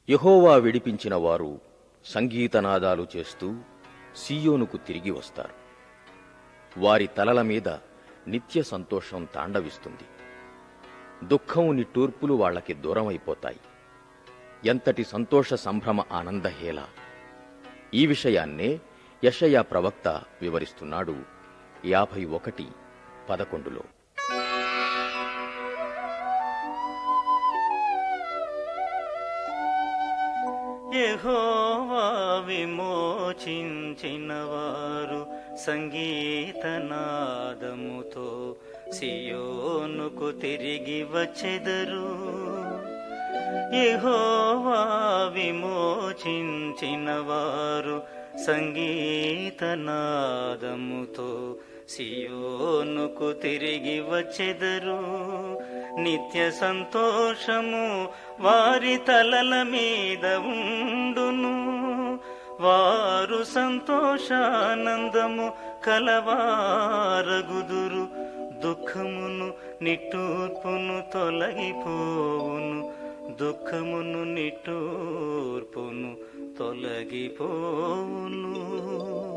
యెహోవా విడిపించిన వారు సంగీతనాదాలు చేస్తూ సీయోనుకు తిరిగి వస్తారు వారి తలల మీద నిత్య సంతోషం తాండవిస్తుంది దుఃఖం నిట్టూర్పులు వాళ్ళకి దూరమైపోతాయి ఎంతటి సంతోష సంభ్రమ ఆనందహేళ ఈ విషయాన్నే యషయా ప్రవక్త వివరిస్తున్నాడు యాభై ఒకటి పదకొండులో యెహోవా విమోచించిన వారు సంగీతనాదముతో సియోనుకు తిరిగి వచ్చెదరు యెహోవా విమోచించిన వారు సంగీతనాదముతో సియోనుకు తిరిగి వచ్చెదరు నిత్య సంతోషము వారి తలల మీద ఉండును వారు సంతోషానందము కలవారగుదురు దుఃఖమును నిట్టూర్పును తొలగిపోవును దుఃఖమును నిట్టూర్పును తొలగిపోవును